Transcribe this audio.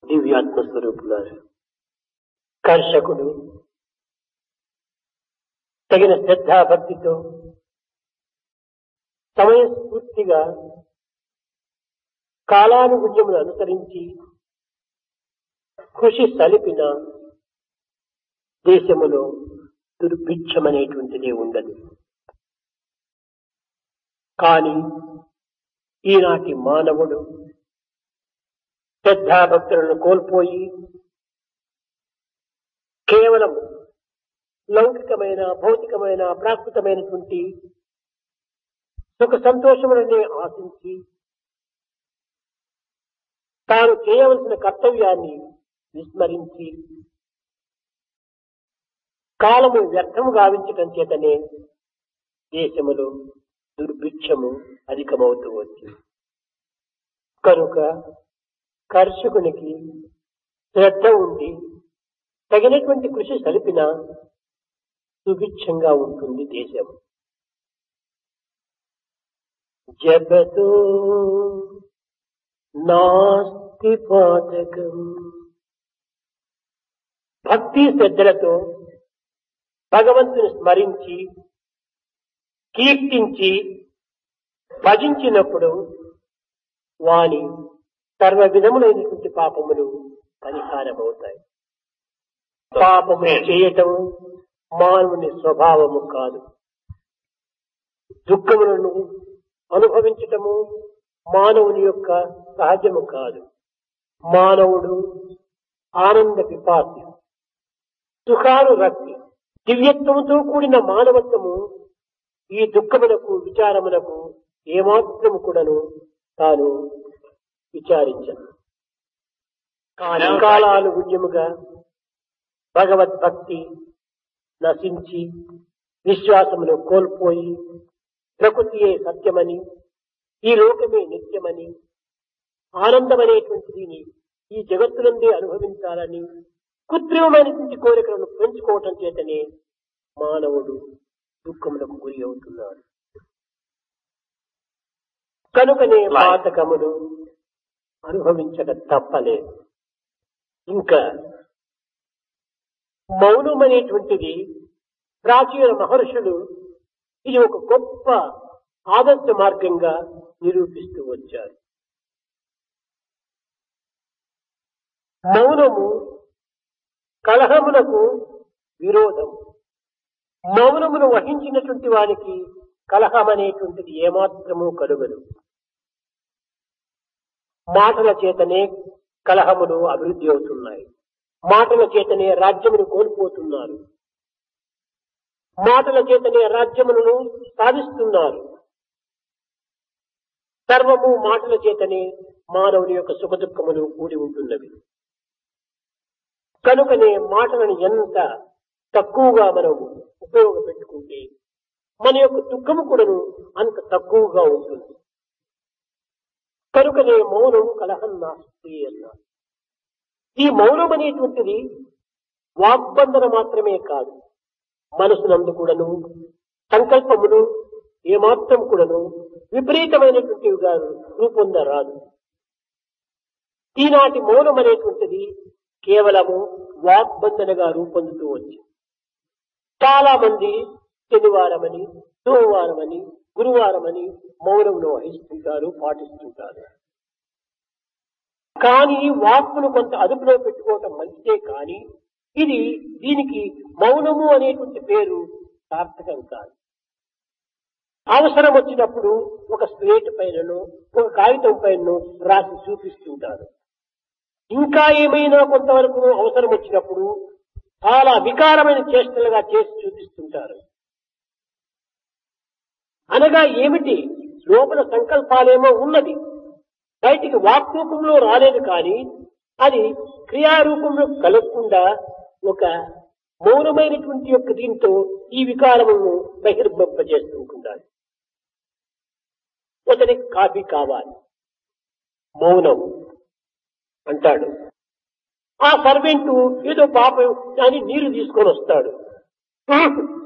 దివ్యాత్మ స్వరూపులారు కర్షకుడు తగిన శ్రద్ధాభక్తితో సమయస్ఫూర్తిగా కాలానుగుణ్యమును అనుసరించి కృషి సలిపిన దేశములో దుర్భిక్షమనేటువంటిదే ఉండదు కానీ ఈనాటి మానవుడు శ్రద్ధాభక్తులను కోల్పోయి కేవలం లౌకికమైన భౌతికమైన ప్రాకృతమైనటువంటి సుఖ సంతోషములనే ఆశించి తాను చేయవలసిన కర్తవ్యాన్ని విస్మరించి కాలము వ్యర్థము గావించటం చేతనే దేశములో దుర్భిక్షము అధికమవుతూ వచ్చింది కనుక కర్షకునికి శ్రద్ధ ఉండి తగినటువంటి కృషి సలిపిన సుభిక్షంగా ఉంటుంది దేశం జగతో నాస్తి పాతకం భక్తి శ్రద్ధలతో భగవంతుని స్మరించి కీర్తించి భజించినప్పుడు వాని సర్వ విధములైనటువంటి పాపములు పరిహారమవుతాయి పాపము చేయటం మానవుని స్వభావము కాదు దుఃఖములను అనుభవించటము మానవుని యొక్క సహజము కాదు మానవుడు ఆనంద పిపాసి సుఖాను రక్తి దివ్యత్వముతో కూడిన మానవత్వము ఈ దుఃఖమునకు విచారమునకు ఏమాత్రము కూడాను తాను విచారించను కానీ కాలానుగుణ్యముగా భగవద్భక్తి నశించి విశ్వాసమును కోల్పోయి ప్రకృతియే సత్యమని ఈ లోకమే నిత్యమని ఆనందమనేటువంటిది ఈ జగత్తునందే అనుభవించాలని కృత్రిమమైనటువంటి కోరికలను పెంచుకోవటం చేతనే మానవుడు దుఃఖములకు గురి అవుతున్నాడు కనుకనే పాతకములు అనుభవించక తప్పలేదు ఇంకా మౌనం అనేటువంటిది ప్రాచీన మహర్షులు ఇది ఒక గొప్ప ఆదర్శ మార్గంగా నిరూపిస్తూ వచ్చారు మౌనము కలహమునకు విరోధం మౌనమును వహించినటువంటి వారికి కలహం అనేటువంటిది ఏమాత్రము కలుగదు మాటల చేతనే కలహములు అభివృద్ధి అవుతున్నాయి మాటల చేతనే రాజ్యమును కోల్పోతున్నారు మాటల చేతనే రాజ్యములను సాధిస్తున్నారు సర్వము మాటల చేతనే మానవుని యొక్క సుఖదుఖములు కూడి ఉంటున్నవి కనుకనే మాటలను ఎంత తక్కువగా మనం ఉపయోగపెట్టుకుంటే మన యొక్క దుఃఖము కూడాను అంత తక్కువగా ఉంటుంది కనుకనే మౌనం కలహం నాస్తి అన్నారు ఈ మౌనం అనేటువంటిది వాగ్బంధన మాత్రమే కాదు మనసునందు కూడాను సంకల్పములు ఏమాత్రం కూడాను విపరీతమైనటువంటివిగా రూపొందరాదు ఈనాటి మౌనం అనేటువంటిది కేవలము వాగ్బంధనగా రూపొందుతూ వచ్చింది చాలా మంది శనివారమని సోమవారమని గురువారమని మౌనంలో వహిస్తుంటారు పాటిస్తుంటారు కానీ వాక్కును కొంత అదుపులో పెట్టుకోవటం మంచిదే కానీ ఇది దీనికి మౌనము అనేటువంటి పేరు సార్థకం కాదు అవసరం వచ్చినప్పుడు ఒక స్లేట్ పైనను ఒక కాగితం పైన రాసి చూపిస్తుంటారు ఇంకా ఏమైనా కొంతవరకు అవసరం వచ్చినప్పుడు చాలా వికారమైన చేష్టలుగా చేసి చూపిస్తుంటారు అనగా ఏమిటి లోపల సంకల్పాలేమో ఉన్నది బయటికి వాక్ రూపంలో రాలేదు కానీ అది క్రియారూపంలో కలగకుండా ఒక మౌనమైనటువంటి యొక్క దీంతో ఈ వికారములను బహిర్భంపజేస్తుంటుండాలి అతనికి కాఫీ కావాలి మౌనం అంటాడు ఆ సర్వెంట్ ఏదో పాపం అని నీరు తీసుకొని వస్తాడు